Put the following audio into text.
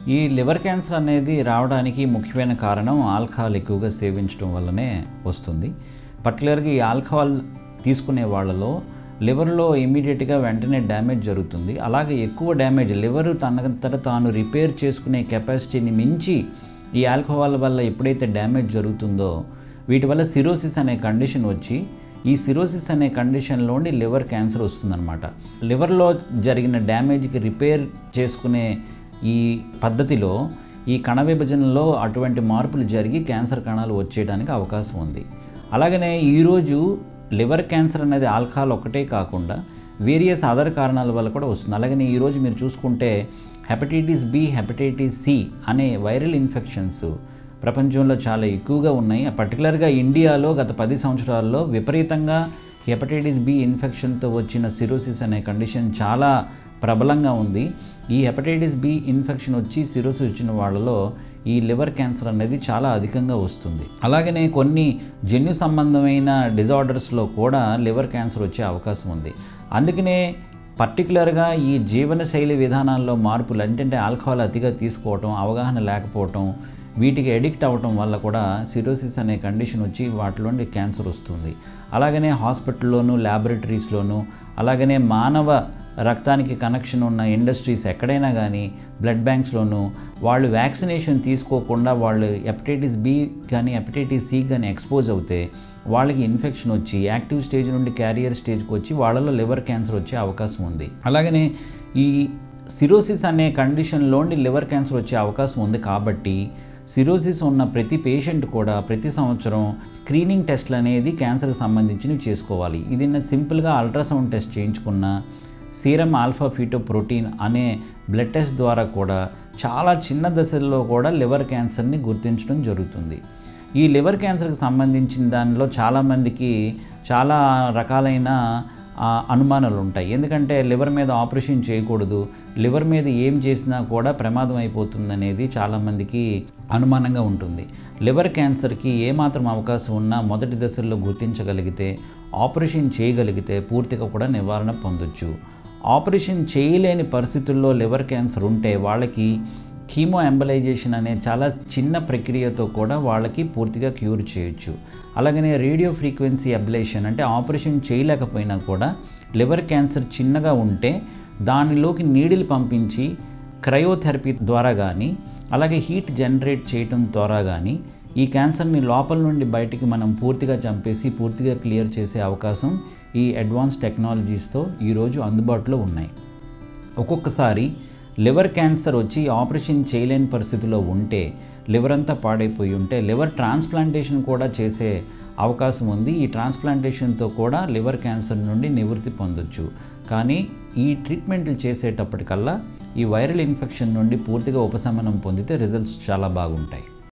ఈ liver cancer అనేది రావడానికి ముఖ్యమైన కారణం ఆల్కహాల్ ఎక్కువగా సేవించడం వల్లనే వస్తుంది పర్టికులర్గా ఈ ఆల్కహాల్ తీసుకునే వాళ్ళలో లివర్లో ఇమీడియట్గా వెంటనే డ్యామేజ్ జరుగుతుంది అలాగే ఎక్కువ డ్యామేజ్ లివర్ తనంతట తాను రిపేర్ చేసుకునే కెపాసిటీని మించి ఈ ఆల్కహాల్ వల్ల ఎప్పుడైతే డ్యామేజ్ జరుగుతుందో వీటి వల్ల సిరోసిస్ అనే కండిషన్ వచ్చి ఈ సిరోసిస్ అనే కండిషన్లోని లివర్ క్యాన్సర్ వస్తుందన్నమాట లివర్లో జరిగిన డ్యామేజ్కి రిపేర్ చేసుకునే ఈ పద్ధతిలో ఈ కణ విభజనలో అటువంటి మార్పులు జరిగి క్యాన్సర్ కణాలు వచ్చేయడానికి అవకాశం ఉంది అలాగనే ఈరోజు లివర్ క్యాన్సర్ అనేది ఆల్కహాల్ ఒక్కటే కాకుండా వేరియస్ అదర్ కారణాల వల్ల కూడా వస్తుంది అలాగనే ఈరోజు మీరు చూసుకుంటే హెపటైటిస్ బి హెపటైటిస్ సి అనే వైరల్ ఇన్ఫెక్షన్స్ ప్రపంచంలో చాలా ఎక్కువగా ఉన్నాయి పర్టికులర్గా ఇండియాలో గత పది సంవత్సరాల్లో విపరీతంగా హెపటైటిస్ బి ఇన్ఫెక్షన్తో వచ్చిన సిరోసిస్ అనే కండిషన్ చాలా ప్రబలంగా ఉంది ఈ హెపటైటిస్ బి ఇన్ఫెక్షన్ వచ్చి సిరోసిస్ వచ్చిన వాళ్ళలో ఈ లివర్ క్యాన్సర్ అనేది చాలా అధికంగా వస్తుంది అలాగనే కొన్ని జన్యు సంబంధమైన డిజార్డర్స్లో కూడా లివర్ క్యాన్సర్ వచ్చే అవకాశం ఉంది అందుకనే పర్టికులర్గా ఈ జీవనశైలి విధానాల్లో మార్పులు అంటే ఆల్కహాల్ అతిగా తీసుకోవటం అవగాహన లేకపోవటం వీటికి ఎడిక్ట్ అవ్వటం వల్ల కూడా సిరోసిస్ అనే కండిషన్ వచ్చి వాటిలోని క్యాన్సర్ వస్తుంది అలాగనే హాస్పిటల్లోనూ ల్యాబొరేటరీస్లోనూ అలాగనే మానవ రక్తానికి కనెక్షన్ ఉన్న ఇండస్ట్రీస్ ఎక్కడైనా కానీ బ్లడ్ బ్యాంక్స్లోనూ వాళ్ళు వ్యాక్సినేషన్ తీసుకోకుండా వాళ్ళు హెపటైటిస్ బి కానీ హెపటైటిస్ సి కానీ ఎక్స్పోజ్ అవుతే వాళ్ళకి ఇన్ఫెక్షన్ వచ్చి యాక్టివ్ స్టేజ్ నుండి క్యారియర్ స్టేజ్కి వచ్చి వాళ్ళలో లివర్ క్యాన్సర్ వచ్చే అవకాశం ఉంది అలాగనే ఈ సిరోసిస్ అనే కండిషన్లోని లివర్ క్యాన్సర్ వచ్చే అవకాశం ఉంది కాబట్టి సిరోసిస్ ఉన్న ప్రతి పేషెంట్ కూడా ప్రతి సంవత్సరం స్క్రీనింగ్ టెస్ట్లు అనేది క్యాన్సర్కి సంబంధించినవి చేసుకోవాలి ఇది సింపుల్గా అల్ట్రాసౌండ్ టెస్ట్ చేయించుకున్న సీరం ఆల్ఫా ఫీటో ప్రోటీన్ అనే బ్లడ్ టెస్ట్ ద్వారా కూడా చాలా చిన్న దశల్లో కూడా లివర్ క్యాన్సర్ని గుర్తించడం జరుగుతుంది ఈ లివర్ క్యాన్సర్కి సంబంధించిన దానిలో చాలామందికి చాలా రకాలైన ఆ, అనుమానాలు ఉంటాయి ఎందుకంటే లివర్ మీద ఆపరేషన్ చేయకూడదు లివర్ మీద ఏం చేసినా కూడా ప్రమాదం అయిపోతుంది అనేది చాలామందికి అనుమానంగా ఉంటుంది లివర్ క్యాన్సర్కి ఏమాత్రం అవకాశం ఉన్నా మొదటి దశల్లో గుర్తించగలిగితే ఆపరేషన్ చేయగలిగితే పూర్తిగా కూడా నివారణ పొందొచ్చు ఆపరేషన్ చేయలేని పరిస్థితుల్లో లివర్ క్యాన్సర్ ఉంటే వాళ్ళకి కీమో ఎంబలైజేషన్ అనే చాలా చిన్న ప్రక్రియతో కూడా వాళ్ళకి పూర్తిగా క్యూర్ చేయొచ్చు అలాగనే రేడియో ఫ్రీక్వెన్సీ అబ్లేషన్ అంటే ఆపరేషన్ చేయలేకపోయినా కూడా లివర్ క్యాన్సర్ చిన్నగా ఉంటే దానిలోకి నీడిలు పంపించి క్రయోథెరపీ ద్వారా కానీ అలాగే హీట్ జనరేట్ చేయటం ద్వారా కానీ ఈ క్యాన్సర్ని లోపల నుండి బయటికి మనం పూర్తిగా చంపేసి పూర్తిగా క్లియర్ చేసే అవకాశం ఈ అడ్వాన్స్ టెక్నాలజీస్తో ఈరోజు అందుబాటులో ఉన్నాయి ఒక్కొక్కసారి లివర్ క్యాన్సర్ వచ్చి ఆపరేషన్ చేయలేని పరిస్థితిలో ఉంటే లివర్ అంతా పాడైపోయి ఉంటే లివర్ ట్రాన్స్ప్లాంటేషన్ కూడా చేసే అవకాశం ఉంది ఈ ట్రాన్స్ప్లాంటేషన్తో కూడా లివర్ క్యాన్సర్ నుండి నివృత్తి పొందొచ్చు కానీ ఈ ట్రీట్మెంట్లు చేసేటప్పటికల్లా ఈ వైరల్ ఇన్ఫెక్షన్ నుండి పూర్తిగా ఉపశమనం పొందితే రిజల్ట్స్ చాలా బాగుంటాయి